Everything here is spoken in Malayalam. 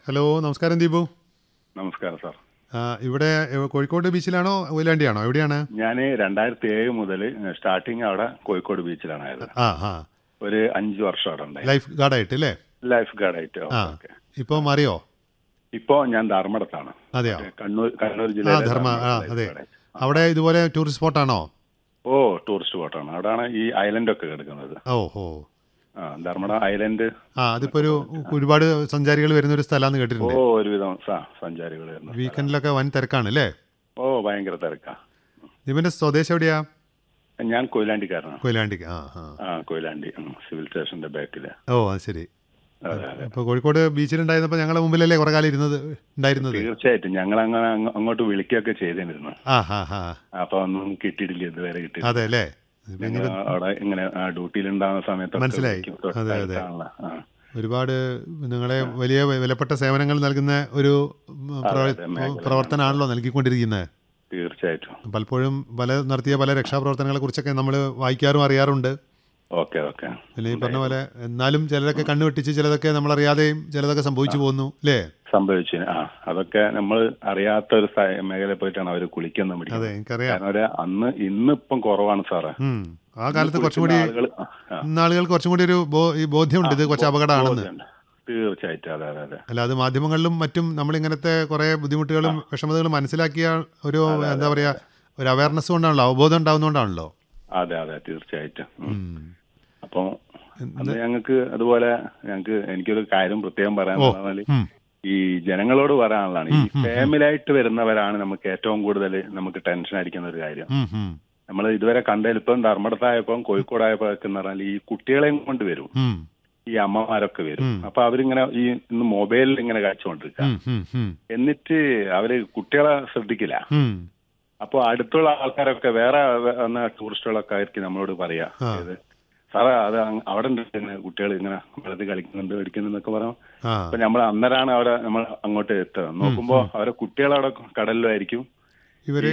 ഹലോ നമസ്കാരം ദീപു നമസ്കാരം സാർ ആ, ഇവിടെ എ, കോഴിക്കോട് ബീച്ചിലാണോ കൊയിലാണ്ടിയാണോ എവിടെയാണ് ഞാൻ രണ്ടായിരത്തി ഏഴ് മുതൽ സ്റ്റാർട്ടിങ് അവിടെ കോഴിക്കോട് ബീച്ചിലാണ് ആയത് ആ ആ ഒരു അഞ്ച് വർഷം അവിടെ ഉണ്ടായി ലൈഫ് ഗാർഡായിട്ട് അല്ലേ ലൈഫ് ഗാർഡായിട്ട് ആ ഓക്കെ ഇപ്പോൾ മാറിയോ ഇപ്പോ ഞാൻ ധർമ്മടത്താണ് അതെയോ കണ്ണൂർ കണ്ണൂർ ആ ജില്ലയിലെ ധർമ്മ ആ ധർമ്മടത്ത് അതെ life guard. അവിടെ ഇതുപോലെ ടൂറിസ്റ്റ് സ്പോട്ടാണോ ഓ ടൂറിസ്റ്റ് സ്പോട്ടാണ് അവിടെയാണ് ഈ ഐലൻഡ് ഒക്കെ കിടക്കുന്നത് ഓ ഓ ആ ധർമ്മട ഐലൻഡ് ആ അതിപ്പോൾ ഒരു ഒരുപാട് സഞ്ചാരികൾ വരുന്ന ഒരു സ്ഥലമാണെന്ന് ഓ കേട്ടിട്ടുണ്ട് ഒരുവിധം സ- സഞ്ചാരികൾ വരുന്നു വീക്കെൻഡിലൊക്കെ വൻ തിരക്കാണ് അല്ലേ ഓ ഭയങ്കര തിരക്കാ ദീപന്റെ സ്വദേശം എവിടെയാ ഞാൻ കൊയിലാണ്ടിക്കാരനാണ് കൊയിലാണ്ടിക്ക് ആ ആ ആ കൊയിലാണ്ടി ഉം, സിവിൽ സ്റ്റേഷന്റെ ബാക്കില് ഓ അത് ശരി അതെ അതെ ഇപ്പോൾ കോഴിക്കോട് ബീച്ചിലുണ്ടായിരുന്നപ്പോൾ ഞങ്ങളുടെ മുമ്പിലല്ലേ കുറേ കാലം ഇരുന്നത് ഉണ്ടായിരുന്നത് തീർച്ചയായിട്ടും ഞങ്ങൾ അങ്ങനെ അങ്ങ് അങ്ങോട്ട് വിളിക്കുകയൊക്കെ ചെയ്തിരുന്നു ആ ഹാ ഹാ അപ്പൊ ഒന്നും കിട്ടിയിട്ടില്ല ഇതുവരെ കിട്ടിയില്ല അതെ അല്ലേ ഞങ്ങൾ അവിടെ ഇങ്ങനെ ഡ്യൂട്ടിയിൽ ഉണ്ടാകുന്ന സമയത്ത് മനസ്സിലായി. അതെ, അതെ. ഒരുപാട് നിങ്ങളെ വലിയ വിലപ്പെട്ട സേവനങ്ങൾ നൽകുന്ന ഒരു ഉം, പ്രവ- അതെ, മേഖല. പ്രവർത്തനമാണല്ലോ നൽകിക്കൊണ്ടിരിക്കുന്നത് തീർച്ചയായിട്ടും പലപ്പോഴും പല നടത്തിയ പല രക്ഷാപ്രവർത്തനങ്ങളെ കുറിച്ചൊക്കെ നമ്മൾ വായിക്കാറും അറിയാറുണ്ട് ഓക്കെ ഓക്കെ പിന്നെ ഈ പറഞ്ഞ പോലെ എന്നാലും ചിലരൊക്കെ കണ്ണു വെട്ടിച്ച് ചിലതൊക്കെ നമ്മളറിയാതെയും ചിലതൊക്കെ സംഭവിച്ചു പോകുന്നു അല്ലേ സംഭവിച്ചു ആ അതൊക്കെ നമ്മൾ അറിയാത്ത ഒരു സ്ഥ- മേഖലയിൽ പോയിട്ടാണ് അവർ കുളിക്കുന്ന അതെ പിടിക്കുന്നത് എനിക്കറിയാം കാരണം ഒരു അന്ന് ഇന്നിപ്പം കുറവാണ് സാറേ ഉം. ആ കാലത്ത് കുറച്ചും കൂടി ആളുകൾ ഇന്ന് ആളുകൾക്ക് കുറച്ചും കൂടി ഒരു ബോ- ഈ ബോധ്യമുണ്ട് ഇത് കുറച്ച് അപകടമാണെന്ന് തീർച്ചയായിട്ടും അതെ അതെ അതെ അല്ല അത് മാധ്യമങ്ങളിലും മറ്റും നമ്മൾ ഇങ്ങനത്തെ കുറെ ബുദ്ധിമുട്ടുകളും വിഷമതകളും മനസ്സിലാക്കിയ ഒരു എന്താ പറയാ ഒരു അവയർനെസ് കൊണ്ടാണല്ലോ അവബോധം ഉണ്ടാവുന്നതുകൊണ്ടാണല്ലോ അതെ അതെ തീർച്ചയായിട്ടും ഉം. ഉം. അപ്പൊ അന്ന് ഞങ്ങൾക്ക് അതുപോലെ ഞങ്ങൾക്ക് എനിക്കൊരു കാര്യം പ്രത്യേകം പറയാൻ പറഞ്ഞാൽ ഉം. ഈ ജനങ്ങളോട് പറയാനുള്ളതാണ് ഈ ഫാമിലി ആയിട്ട് വരുന്നവരാണ് നമുക്ക് ഏറ്റവും കൂടുതൽ നമുക്ക് ടെൻഷൻ അടിക്കുന്ന ഒരു കാര്യം ഉം, ഉം. നമ്മൾ ഇതുവരെ കണ്ടതിൽ ഇപ്പം ധർമ്മടത്തായപ്പം കോഴിക്കോടായപ്പോ ഒക്കെ എന്ന് പറഞ്ഞാൽ ഈ കുട്ടികളെയും കൊണ്ട് വരും ഉം. ഈ അമ്മമാരൊക്കെ വരും അപ്പൊ അവരിങ്ങനെ ഈ ഇന്ന് മൊബൈലിൽ ഇങ്ങനെ കാഴ്ചകൊണ്ടിരിക്കുക ഉം, ഉം, ഉം. എന്നിട്ട് അവര് കുട്ടികളെ ശ്രദ്ധിക്കില്ല ഉം. അപ്പൊ അടുത്തുള്ള ആൾക്കാരൊക്കെ വേറെ വന്ന ടൂറിസ്റ്റുകളൊക്കെ ആയിരിക്കും നമ്മളോട് പറയാ ആ. ഇത് സാറേ അത് അങ്ങ് അവിടെ ഉണ്ട് ഇങ്ങനെ കുട്ടികൾ ഇങ്ങനെ വെള്ളത്തിൽ കളിക്കുന്നുണ്ട് കളിക്കുന്നുണ്ടൊക്കെ പറയാം ആ അപ്പൊ നമ്മൾ അന്നേരമാണ് അവിടെ നമ്മൾ അങ്ങോട്ട് എത്തുക നോക്കുമ്പോ അവരെ കുട്ടികളവിടെ കടലിലായിരിക്കും ഇവര്